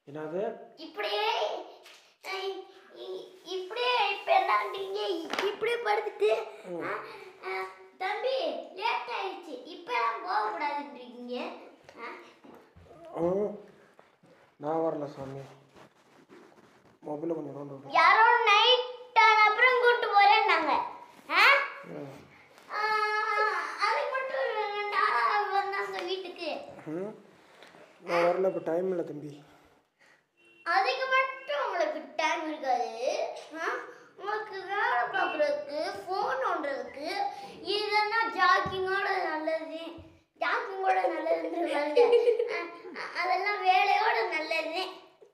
என்னது இப்படியே அஹ், இ- இப்படியே இப்ப என்னன்றீங்க இப்படியே படுத்துட்டு அஹ், அஹ், தம்பி லேட் ஆயிடுச்சு இப்பெல்லாம் போகக்கூடாதுன்றீங்க அஹ், ம் நான் வரல சாமி மொபைலை கொஞ்சம் நோண்டு விடு. யாரோ நைட் ஆன அப்புறம் கூட்டு போறேன்னாங்க அஹ்? ம் ஆஹ், அதுக்கு மட்டும் ரெண்டு ஆளா வந்தாங்க வீட்டுக்கு ம் நான் வரல இப்போ டைம் இல்லை தம்பி அதுக்கு மட்டும் உங்களுக்கு டைம் இருக்காது ஆ? உங்களுக்கு வேலை பார்க்குறதுக்கு ஃபோன் நோண்டுறதுக்கு இதெல்லாம் ஜாக்கிங்கோட நல்லது ஜாக்கிங்கோட நல்லதுன்றாங்க அதெல்லாம் வேலையோட நல்லது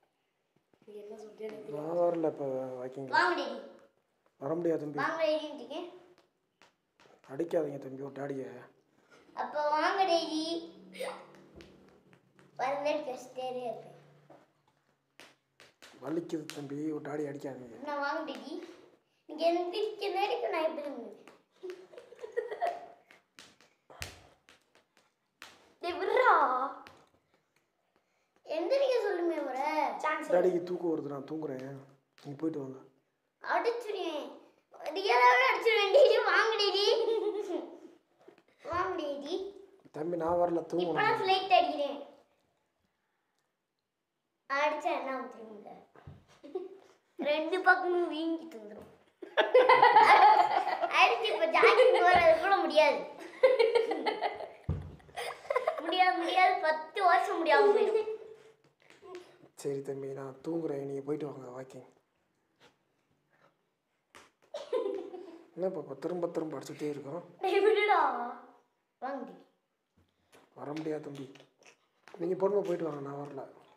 நான் வரல இப்போ வாக்கிங் வாங்க டேடி வர முடியாது தம்பி வாங்க டேடின்றீங்க அடிக்காதீங்க தம்பி ஒரு டாடியை அப்போ வாங்க டேடி வரல கஷ்டே இருப்பேன் வலிக்குது தம்பி ஒரு டாடி அடிக்காதீங்க நான் வாங்க டேடி நீங்க எந்திரிக்க நேரம் நான் எப்படி இருந்தேன் டேய் விட்றா எந்திரிக்க சொல்லுமே வர சான்ஸ் டாடிக்கு தூக்கம் வருது நான் தூங்குறேன் நீங்கள் போயிட்டு வாங்க அடிச்சிருவேன் ரியலாவே அடிச்சிருவேன் டேடி வாங்க டேடி வாங்க டேடி தம்பி நான் வரல தூங்கணும் இப்பதான் ஃப்ளைட் அடிக்கிறேன் அடிச்சா என்ன ஆகும் தெரியுமில்ல ரெண்டு பக்கமும் வீங்கி தந்துடும் அடிச்சு இப்ப ஜாக்கிங் போறது கூட முடியாது முடியாது முடியாது பத்து வருஷம் முடியாம போயிடும் சரி தம்பி நான் தூங்குறேன் நீங்கள் போயிட்டு வாங்க வாக்கிங் என்ன இப்போ திரும்ப திரும்ப அடிச்சுட்டே இருக்கோம் டேய் விடுடா வாங்க வர முடியாது தம்பி நீங்கள் பொறுமை போயிட்டு வாங்க நான் வரல